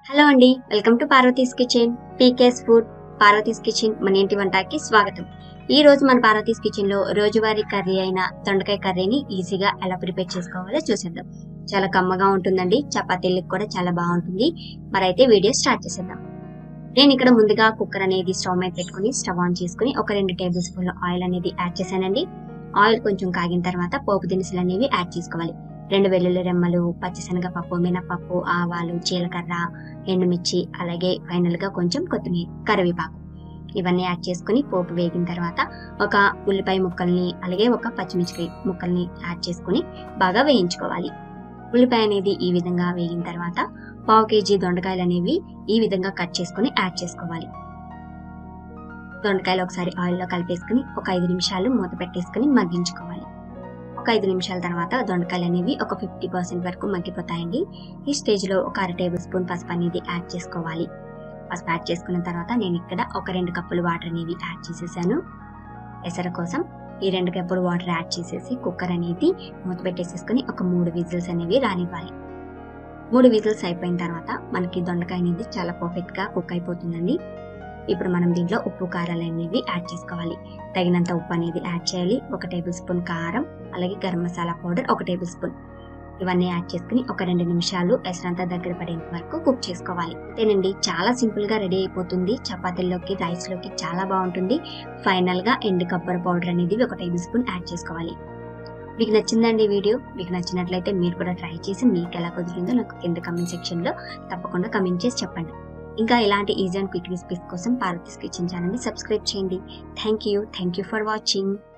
hello అండి welcome to Parvathi's kitchen పీకేస్ food Parvathi's kitchen మన ఇంటి వంటకి స్వాగతం ఈ రోజు మన పార్వతీస్ కిచెన్ లో రోజువారీ కర్రీ అయిన దొండకాయ కర్రీని ఈజీగా ఎలా ప్రిపేర్ చేసుకోవాలో చూసేద్దాం చాలా కమ్మగా ఉంటుందండి చపాతీలకు కూడా చాలా బాగుంటుంది మరి అయితే వీడియో స్టార్ట్ చేసేద్దాం నేను ఇక్కడ ముందుగా కుక్కర్ అనేది స్టవ్ మీద పెట్టుకుని స్టవ్ ఆన్ చేసుకుని ఒక రెండు టేబుల్ స్పూన్ల ఆయిల్ అనేది యాడ్ చేశానండి ఆయిల్ కొంచెం కాగిన తర్వాత పోపు దినుసులు అనేవి యాడ్ చేసుకోవాలి రెండు వెల్లుల్లి రెమ్మలు పచ్చిశనగపప్పు మినపప్పు ఆవాలు జీలకర్ర ఎండుమిర్చి అలాగే ఫైనల్ గా కొంచెం కొత్తిమీర కరివేపాకు ఇవన్నీ యాడ్ చేసుకుని పోపు వేగిన తర్వాత ఒక ఉల్లిపాయ ముక్కల్ని అలాగే ఒక పచ్చిమిర్చి ముక్కల్ని యాడ్ చేసుకుని బాగా వేయించుకోవాలి ఉల్లిపాయ అనేది ఈ విధంగా వేగిన తర్వాత పావు కేజీ దొండకాయలు అనేవి ఈ విధంగా కట్ చేసుకుని యాడ్ చేసుకోవాలి దొండకాయలు ఒకసారి ఆయిల్లో కలిపేసుకుని ఒక ఐదు నిమిషాలు మూత పెట్టేసుకుని మగ్గించుకోవాలి ఒక ఐదు నిమిషాల తర్వాత దొండకాయలు అనేవి ఒక ఫిఫ్టీ పర్సెంట్ వరకు మగ్గిపోతాయండి ఈ స్టేజ్ లో ఒక అర టేబుల్ స్పూన్ పసుపు అనేది యాడ్ చేసుకోవాలి పసుపు యాడ్ చేసుకున్న తర్వాత నేను ఇక్కడ ఒక రెండు కప్పులు వాటర్ అనేవి యాడ్ చేసేసాను ఎసర కోసం ఈ రెండు కప్పులు వాటర్ యాడ్ చేసేసి కుక్కర్ అనేది మూత పెట్టేసేసుకుని ఒక మూడు విజిల్స్ అనేవి రానివ్వాలి మూడు విజిల్స్ అయిపోయిన తర్వాత మనకి దొండకాయ అనేది చాలా పర్ఫెక్ట్ గా కుక్ అయిపోతుందండి ఇప్పుడు మనం దీంట్లో ఉప్పు కారాలు అనేవి యాడ్ చేసుకోవాలి తగినంత ఉప్పు అనేది యాడ్ చేయాలి ఒక టేబుల్ స్పూన్ కారం అలాగే గరం మసాలా పౌడర్ ఒక టేబుల్ స్పూన్ ఇవన్నీ యాడ్ చేసుకుని ఒక రెండు నిమిషాలు ఎసరంతా దగ్గర పడేంత వరకు కుక్ చేసుకోవాలి అంతేనండి చాలా సింపుల్ గా రెడీ అయిపోతుంది చపాతీల్లోకి రైస్ లోకి చాలా బాగుంటుంది ఫైనల్ గా ఎండు కొబ్బరి పౌడర్ అనేది ఒక టేబుల్ స్పూన్ యాడ్ చేసుకోవాలి మీకు నచ్చిందండి ఈ వీడియో మీకు నచ్చినట్లయితే మీరు కూడా ట్రై చేసి మీకు ఎలా కుదిరిందో నాకు కింద కమెంట్ సెక్షన్ లో తప్పకుండా కమెంట్ చేసి చెప్పండి ఇంకా ఇలాంటి ఈజీ అండ్ క్విక్ రెసిపీస్ కోసం పార్వతీస్ కిచెన్ ఛానల్ ని సబ్స్క్రైబ్ చేయండి thank you thank you for watching